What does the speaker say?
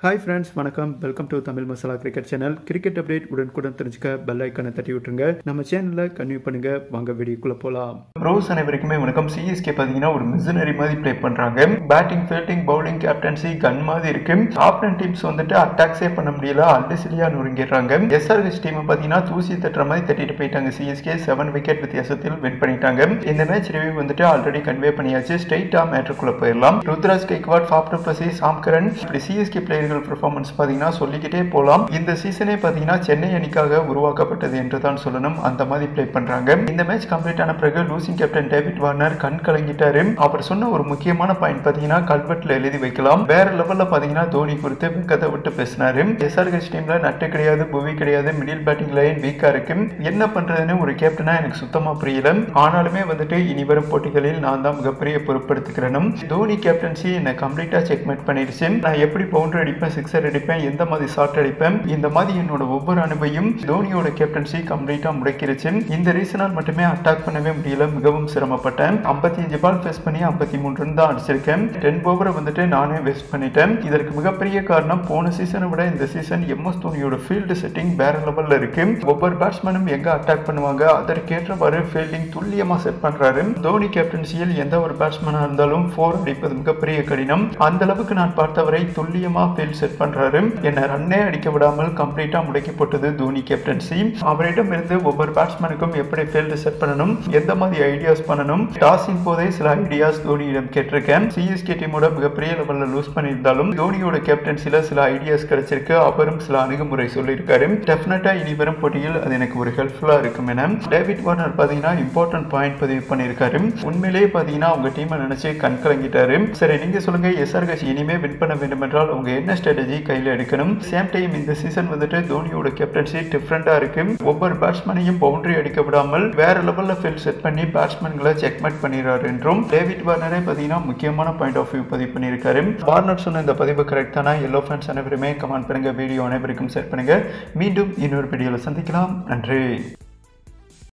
hi friends வணக்கம் welcome to Tamil masala cricket channel cricket update உடனுக்குடன் தெரிஞ்சுக்க பெல் ஐக்கனை தட்டி விட்டுருங்க நம்ம சேனலில் கன்வியூ பண்ணுங்க வாங்க வீடியோக்குள்ளே போகலாம் ப்ரோஸ் அனைவருக்குமே வணக்கம் சிஎஸ்கே பார்த்தீங்கன்னா ஒரு மிஷனரி மாதிரி ப்ளே பண்ணுறாங்க batting fielding bowling captaincy gun மாதிரி இருக்கு ஆப்டன் டீம்ஸ் வந்துட்டு அட்டாக்ஸே பண்ண முடியல அல்டிசிலியா நொறுங்கிடுறாங்க எஸ்ஆர்ஹெச் டீம் பார்த்தீங்கன்னா தூசி தட்டுற மாதிரி தட்டிட்டு போயிட்டாங்க சிஎஸ்கே செவன் விக்கெட் வித்தியாசத்தில் வின் பண்ணிட்டாங்க இந்த மேட்ச் ரிவ்யூ வந்துட்டு ஆல்ரெடி கன்வே பண்ணியாச்சு ஸ்ட்ரெயிட்டா மேட்ருக்குள்ள போயிடலாம் ருத்ராஜ் கைக்வாட் ஃபாப்டர் பசி சாம்கரன் இப்படி சிஎஸ்கே பிளேயர்கள் பெர்ஃபார்மன்ஸ் பார்த்தீங்கன்னா சொல்லிக்கிட்டே போகலாம் இந்த சீசனே பார்த்தீங்கன்னா சென்னை அணிக்காக உருவாக்கப்பட்டது என்று தான் சொல்லணும் அந்த மாதிரி ப்ளே பண்றாங்க இந்த மேட்ச் கம்ப்ளீட் ஆன பிறகு லூசிங் கேப்டன் டேவிட் வார்னர் கண் கலங்கிட்டாரு அவர் சொன்ன ஒரு முக்கியமான பாயிண்ட் பார்த்தீங்கன்னா கல்வெட்டில் எழுதி வைக்கலாம் வேற லெவல்ல பார்த்தீங்கன்னா தோனி குறித்து வெக்கத்தை விட்டு பேசினாரு எஸ்ஆர்ஹெச் டீம்ல நட்டு கிடையாது புவி கிடையாது மிடில் பேட்டிங் லைன் வீக்கா இருக்கு என்ன பண்றதுன்னு ஒரு கேப்டனா எனக்கு சுத்தமா புரியல ஆனாலுமே வந்துட்டு இனி வரும் போட்டிகளில் நான் தான் மிகப்பெரிய பொறுப்படுத்துக்கிறேனும் தோனி கேப்டன்சி என்னை கம்ப்ளீட்டா செக்மேட் பண்ணிடுச்சு நான் எப்படி பவுண்டரி அடிப்பேன் சிக்ஸர் அடிப்பேன் எந்த மாதிரி ஷாட் அடிப்பேன் இந்த மாதிரி என்னோட ஒவ்வொரு அனுபவையும் தோனியோட கேப்டன்சி கம்ப்ளீட்டா முடக்கிருச்சு இந்த ரீசனால் மட்டுமே அட்டாக் பண்ணவே முடியல மிகவும் சிரமப்பட்டேன் ஐம்பத்தி அஞ்சு பால் ஃபேஸ் பண்ணி ஐம்பத்தி மூணு ரன் தான் அடிச்சிருக்கேன் டென் ஓவரை வந்துட்டு நானே வேஸ்ட் பண்ணிட்டேன் இதற்கு மிகப்பெரிய காரணம் போன சீசனை விட இந்த சீசன் எம்எஸ் தோனியோட ஃபீல்டு செட்டிங் வேற லெவல்ல இருக்கு ஒவ்வொரு பேட்ஸ்மேனும் எங்க அட்டாக் பண்ணுவாங்க அதற்கேற்றவாறு ஃபீல்டிங் துல்லியமா செட் பண்றாரு தோனி கேப்டன்சியில் எந்த ஒரு பேட்ஸ்மேனா இருந்தாலும் ஃபோர் அடிப்பது மிகப்பெரிய கடினம் அந்த அளவுக்கு நான் பார்த்தவரை துல்லியமா ஃபீல்ட் செட் பண்றாரு என்ன ரன்னே அடிக்க விடாமல் கம்ப்ளீட்டா முடக்கி போட்டது தோனி கேப்டன்சி அவரிடம் இருந்து ஒவ்வொரு பேட்ஸ்மேனுக்கும் எப்படி ஃபீல்டு செட் பண்ணணும் எந்த மாதிரி ஐடியாஸ் பண்ணணும் டாஸின் போதே சில ஐடியாஸ் தோனியிடம் கேட்டிருக்கேன் சிஎஸ்கே டீமோட மிகப்பெரிய லெவலில் லூஸ் பண்ணியிருந்தாலும் தோனியோட கேப்டன்சில சில ஐடியாஸ் கிடைச்சிருக்கு அவரும் சில அணுகுமுறை சொல்லியிருக்காரு டெஃபினட்டா இனி வரும் போட்டியில் அது எனக்கு ஒரு ஹெல்ப்ஃபுல்லா இருக்கும் என டேவிட் வார்னர் பாத்தீங்கன்னா இம்பார்ட்டன்ட் பாயிண்ட் பதிவு பண்ணியிருக்காரு உண்மையிலேயே பாத்தீங்கன்னா அவங்க டீமை நினைச்சு கண் கலங்கிட்டாரு சரி நீங்க சொல்லுங்க எஸ்ஆர்ஹெச் இனிமே வின் பண்ண வேண்டும் என்றால் அவங்க என்ன ஸ்ட்ராட்டஜி கையில் எடுக்கணும் சேம் டைம் இந்த சீசன் வந்துட்டு தோனியோட கேப்டன்சி டிஃப்ரெண்டாக இருக்கு ஒவ்வொரு பேட்ஸ்மேனையும் பவுண்டரி அடிக்க விடாமல் வேற லெவலில் ஃபீல்ட் செட் பண்ணி பேட்ஸ்மேன்களை செக்மெட் பண்ணிடுறாரு என்றும் டேவிட் வார்னரே பார்த்தீங்கன்னா முக்கியமான பாயிண்ட் ஆஃப் வியூ பதிவு பண்ணியிருக்காரு வார்னர் சொன்ன இந்த பதிவு கரெக்ட் தானா எல்லோ ஃபேன்ஸ் அனைவருமே கமெண்ட் பண்ணுங்க வீடியோ அனைவருக்கும் ஷேர் பண்ணுங்க மீண்டும் இன்னொரு வீடியோவில் சந்திக்கலாம் நன்றி